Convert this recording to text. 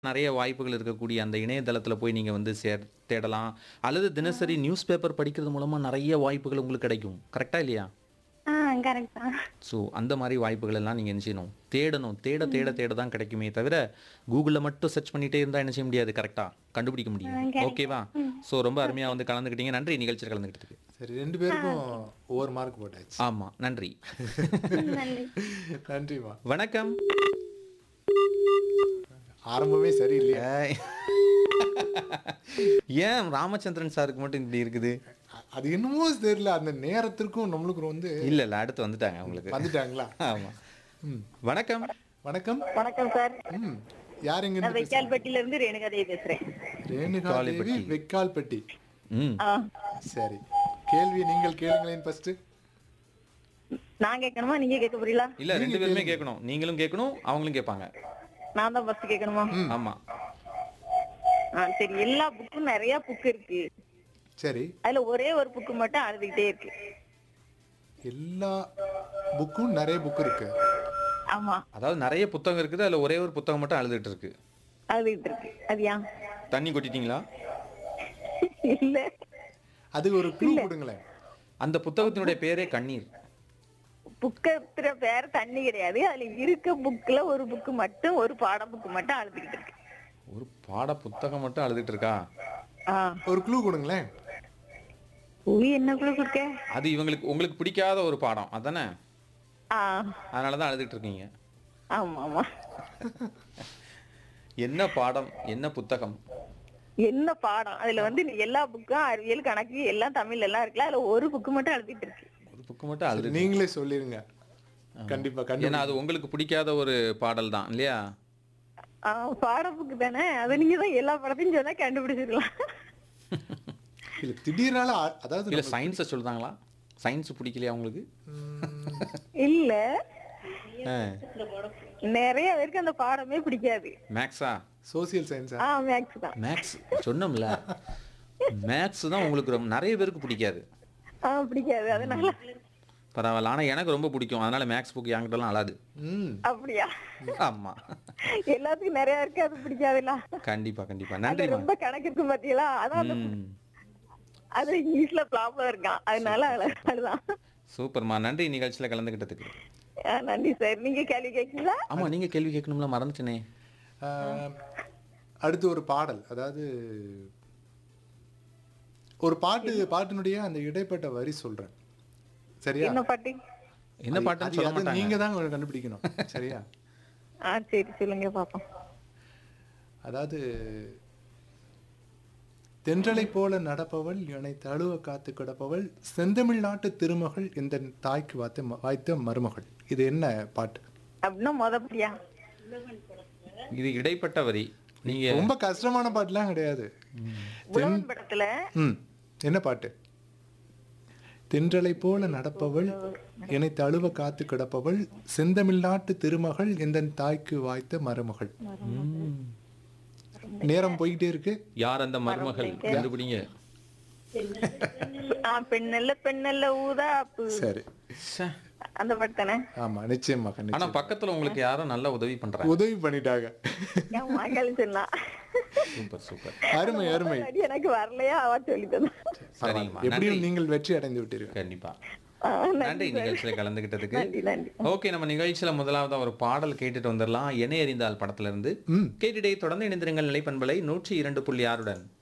நிறைய வாய்ப்புகள் இருக்கக்கூடிய அந்த இணையதளத்துல போய் நீங்க வந்து சேர் தேடலாம். அல்லது தினசரி நியூஸ் பேப்பர் படிக்கிறது மூலமா நிறைய வாய்ப்புகள் உங்களுக்கு கிடைக்கும். கரெக்ட்டா இல்லையா? ஆ கரெக்ட் தான். ஸோ அந்த மாரி வாய்ப்புகள் எல்லாம் நீங்க என்ன செய்யணும்? தேடணும். தேட தேட தேட தான் கிடைக்குமே தவிர, கூகுள்ல மட்டும் சர்ச் பண்ணிட்டே இருந்தா என்ன செய்ய முடியாது கரெக்ட்டா? கண்டுபிடிக்க முடியும். ஆ, correct. ஓகேவா? ஸோ ரொம்ப அருமையா வந்து கலந்துக்கிட்டீங்க. நன்றி நிகழ்ச்சியில் கலந்துக்கிட்டதுக்கு. சரி ரெண்டு பேருக்கும் ஒவ்வொரு மார்க் போட்டாச்சு ஆமா. நன்றி. நன்றி. நன்றிமா வணக்கம். ஆரம்பமே சரியில்லையா ஏய். ஏன் ராமச்சந்திரன் சாருக்கு மட்டும் இப்படி இருக்குது? அ- அது என்னமோ தெரியல அந்த நேரத்திற்கும் நம்மளுக்கு வந்து இல்ல இல்ல அடுத்து வந்துட்டாங்க உங்களுக்கு. வந்துட்டாங்களா ஆமா. ம். வணக்கம். வணக்கம் வணக்கம் சார் ம் யார் எங்க நான் இருந்து வெக்கால்பட்டில இருந்து ரேணுகா தேவி பேசுறேன் ரேணுகா தேவி வெக்கால்பட்டி ம். ஆ, சரி கேள்வி நீங்கள் கேளுங்களேன் ஃபர்ஸ்ட் நான் கேட்கணுமா நீங்க கேட்க போறீங்களா இல்ல ரெண்டு பேருமே கேட்கணும். நீங்களும் கேட்கணும், அவங்களும் கேட்பாங்க. நான் தான் ஃபர்ஸ்ட் கேட்கணுமா ஆமா. ஆ சரி எல்லா புக்கும் நிறைய புக் இருக்கு சரி அதுல ஒரே ஒரு புக்கு மட்டும் அழுதுகிட்டே இருக்கு எல்லா புக்கும் நிறைய புக் இருக்கு ஆமா அதாவது நிறைய புத்தகம் இருக்குது. அதுல ஒரே ஒரு புத்தகம் மட்டும் அழுதுட்டு இருக்கு. அழுதுகிட்டு இருக்கு அது ஏன் தண்ணி கொட்டிட்டீங்களா? இல்ல அது ஒரு க்ளூ கொடுங்களேன் அந்த புத்தகத்தினுடைய பேரே கண்ணீர். புக்கத்துல பேர் தண்ணி கிடையாது அதுல இருக்க புக்ல ஒரு புக்கு மட்டும் ஒரு பாட புக்கு மட்டும் அழுதுகிட்டு இருக்கு ஒரு பாட புத்தகம் மட்டும் அழுதுட்டு இருக்கா? ஆ ஒரு க்ளூ கொடுங்களேன் உய் என்னக்குள்ள கொடுக்க அது இவங்களுக்கு உங்களுக்கு பிடிக்காத ஒரு பாடம் அதானே? ஆ அதனால தான் அழுதுட்டு இருக்கீங்க. ஆமா ஆமா என்ன பாடம்? என்ன புத்தகம்? என்ன பாடம் அதுல வந்து நீ எல்லா புக்கும் அறிவியல் கணக்கு எல்லாம் தமிழ்ல எல்லாம் இருக்குல்ல அதுல ஒரு புக்கு மட்டும் எழுதிட்டு இருக்கு ஒரு புக்கு மட்டும் அழுது நீங்களே சொல்லிருங்க கண்டிப்பா கண்டிப்பா ஏன்னா அது உங்களுக்கு பிடிக்காத ஒரு பாடல் தான் இல்லையா? ஆ, பாட புக்கு தானே அது நீங்க தான் எல்லா படத்தையும் சொன்னா கண்டுபிடிச்சிருக்கலாம் இல்ல திடீர்னால அ- அதாவது இல்ல நம்ம- சயின்ஸை சொல்லுதாங்களா? சயின்ஸ் பிடிக்கலையா உங்களுக்கு? ம், இல்ல ஆ. நிறைய பேருக்கு அந்த பாடமே பிடிக்காது மேக்ஸா? சோசியல் சயின்ஸா ஆ மேக்ஸ் தான் மேக்ஸ் சொன்னோம்ல. மேக்ஸ் தான் உங்களுக்கு ரொம்ப நிறைய பேருக்கு பிடிக்காது. ஆ பிடிக்காது அதனால பரவாயில்ல. ஆனா எனக்கு ரொம்ப பிடிக்கும். அதனால மேக்ஸ் புக் என்கிட்டலாம் அழாது. ம் அப்படியா ஆமா. எல்லாத்துக்கும் நிறைய இருக்கு அது பிடிக்காதுல்ல கண்டிப்பா கண்டிப்பா. அது நன்றிமா. ரொம்ப கணக்கு இருக்கும் பாத்தீங்களா அதான் அந்த- ம். அது இங்கிலீஷ்ல ப்ராப்ளம் இருக்கான் அதனால அழ- அழுதான் சூப்பர்மா. நன்றி நிகழ்ச்சியில கலந்துக்கிட்டதுக்கு. ஆ, நன்றி சார் நீங்க கேள்வி கேட்கீங்களா ஆமா நீங்க கேள்வி கேட்கணும்ல மறந்துட்டேனே. ஆஹ், அடுத்து ஒரு பாடல் அதாவது ஒரு பாட்டு பாட்டினுடைய அந்த இடைப்பட்ட வரி சொல்றேன் சரியா என்ன பாட்டு என்ன அது- பாட்டுன்னு அது- சொல்ல அது மாட்டாங்க. நீங்க தான் கொஞ்சம் கண்டுபிடிக்கணும் சரியா ஆ சரி சொல்லுங்க பாப்போம் அதாவது தென்றலை போல நடப்பவள் என்னை தழுவ காத்து கிடப்பவள் செந்தமிழ் நாட்டு திருமகள் இந்த தாய்க்கு வாத்த வாய்த்த மருமகள் இது என்ன பாட்டு அப்படின்னா மொதப்படியா இது இடைப்பட்ட வரி. நீங்க ரொம்ப கஷ்டமான பாட்டுலாம் கிடையாது உழவன் படத்துல ம் என்ன பாட்டு தென்றலை போல நடப்பவள் என்னை தழுவ காத்து கிடப்பவள் செந்தமிழ் நாட்டு திருமகள் எந்த தாய்க்கு வாய்த்த மருமகள் ம். நேரம் போய்கிட்டே இருக்கு யார் அந்த மருமகள் கண்டுபிடிங்க. ஆ பெண்ணல்ல பெண்ணல்ல ஊதாப்பு சரி ச்சே. அந்த பாட்டு தானே ஆமா நிச்சயமா ஆனா கண்டிப்பா பக்கத்துல உங்களுக்கு யாரோ நல்ல உதவி பண்றாங்க. உதவி பண்ணிட்டாங்க என் மகள் சொன்னா சூப்பர் சூப்பர். அருமை அருமை அடி எனக்கு வரலையா அவ சொல்லி தந்தா சரிங்கம்மா. நன்றி. எப்படியும் நீங்கள் வெற்றி அடைந்து விட்டீர்கள் கண்டிப்பா. ஆ, நன்றி நிகழ்ச்சியில கலந்துக்கிட்டதுக்கு. நன்றி நன்றி ஓகே நம்ம நிகழ்ச்சியில முதலாவதா ஒரு பாடல் கேட்டுட்டு வந்துடலாம். என்னை அறிந்தால் படத்துல இருந்து ம் கேட்டுட்டே தொடர்ந்து இணைந்திருங்கள் நிலைப்பண்பலை நூற்றி இரண்டு புள்ளி ஆறுடன்